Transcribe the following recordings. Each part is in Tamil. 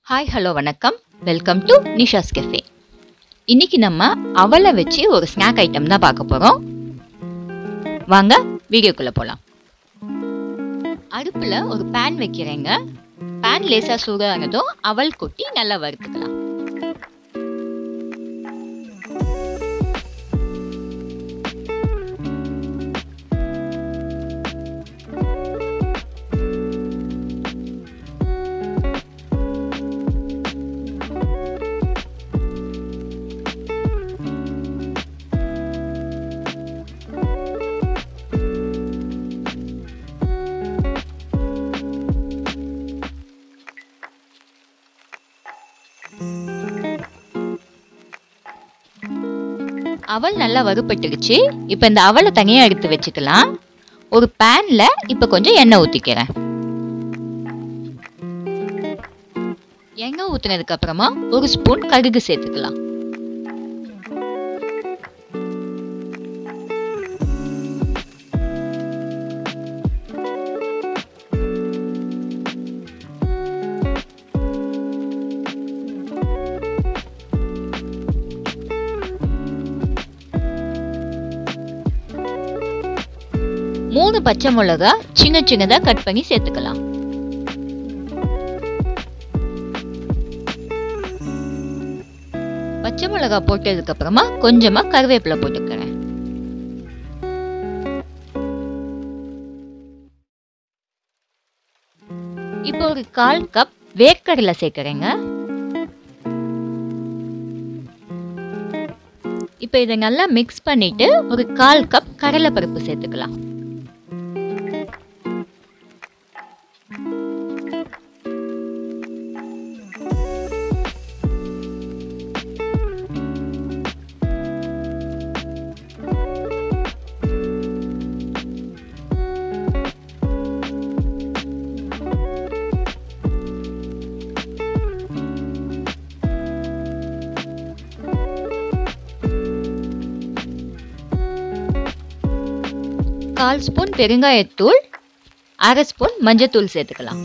ஹாய் ஹலோ வணக்கம் வெல்கம் டு நிஷாஸ் கெஃபே இன்னைக்கு நம்ம அவலை வச்சு ஒரு ஸ்நாக் ஐட்டம் தான் பார்க்க போகிறோம் வாங்க வீடியோக்குள்ளே போகலாம் அடுப்பில் ஒரு பேன் வைக்கிறேங்க பேன் லேசாக சூடானதும் அவல் கொட்டி நல்லா வறுத்துக்கலாம் அவல் நல்லா வறுபட்டுருச்சு இப்போ இந்த அவலை தனியாக எடுத்து வச்சுக்கலாம் ஒரு பேனில் இப்போ கொஞ்சம் எண்ணெய் ஊற்றிக்கிறேன் எண்ணெய் ஊற்றுனதுக்கு அப்புறமா ஒரு ஸ்பூன் கடுகு சேர்த்துக்கலாம் மூணு பச்சை மிளகா சின்ன சின்னதா கட் பண்ணி சேர்த்துக்கலாம் பச்சை மிளகா போட்டதுக்கு அப்புறமா கொஞ்சமா கருவேப்பிலை போட்டுக்கிறேன் இப்போ ஒரு கால் கப் வேர்க்கடலை சேர்க்குறேங்க இப்போ இதை நல்லா மிக்ஸ் பண்ணிட்டு ஒரு கால் கப் கடலைப்பருப்பு சேர்த்துக்கலாம் கால் ஸ்பூன் பெருங்காயத்தூள் அரை ஸ்பூன் மஞ்சத்தூள் சேர்த்துக்கலாம்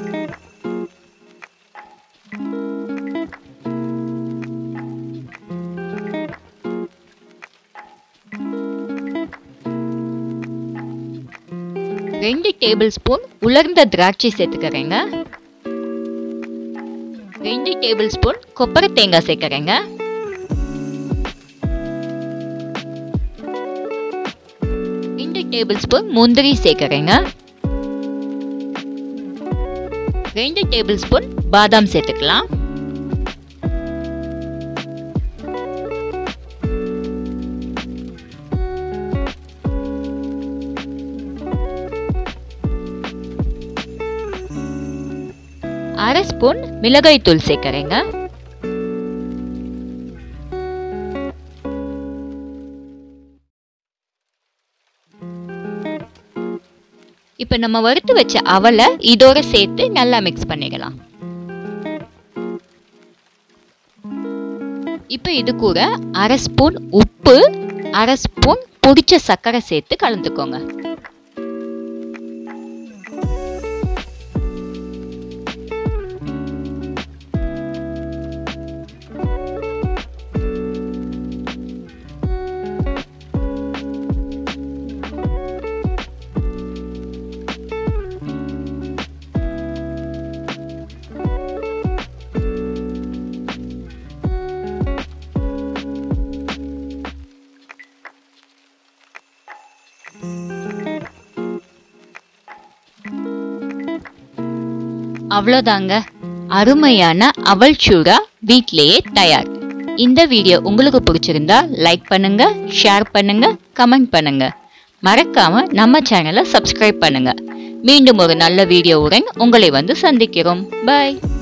ரெண்டு டேபிள் ஸ்பூன் உலர்ந்த திராட்சை சேர்த்துக்கிறேங்க ரெண்டு டேபிள் ஸ்பூன் கொப்பரை தேங்காய் சேர்க்குறேங்க ரெண்டு டேபிள் ஸ்பூன் முந்திரி சேர்க்குறேங்க ரெண்டு டேபிள் ஸ்பூன் பாதாம் சேர்த்துக்கலாம் அரை ஸ்பூன் மிளகாய் தூள் சேர்க்குறேங்க இப்போ நம்ம வறுத்து வச்ச அவலை இதோட சேர்த்து நல்லா மிக்ஸ் பண்ணிடலாம் இப்போ இது கூட அரை ஸ்பூன் உப்பு அரை ஸ்பூன் பொடிச்ச சர்க்கரை சேர்த்து கலந்துக்கோங்க அவ்வளோதாங்க அருமையான அவல் சூடா வீட்லேயே தயார் இந்த வீடியோ உங்களுக்கு பிடிச்சிருந்தா லைக் பண்ணுங்க ஷேர் பண்ணுங்க கமெண்ட் பண்ணுங்க மறக்காம நம்ம சேனலை சப்ஸ்கிரைப் பண்ணுங்க மீண்டும் ஒரு நல்ல வீடியோவுடன் உங்களை வந்து சந்திக்கிறோம் பாய்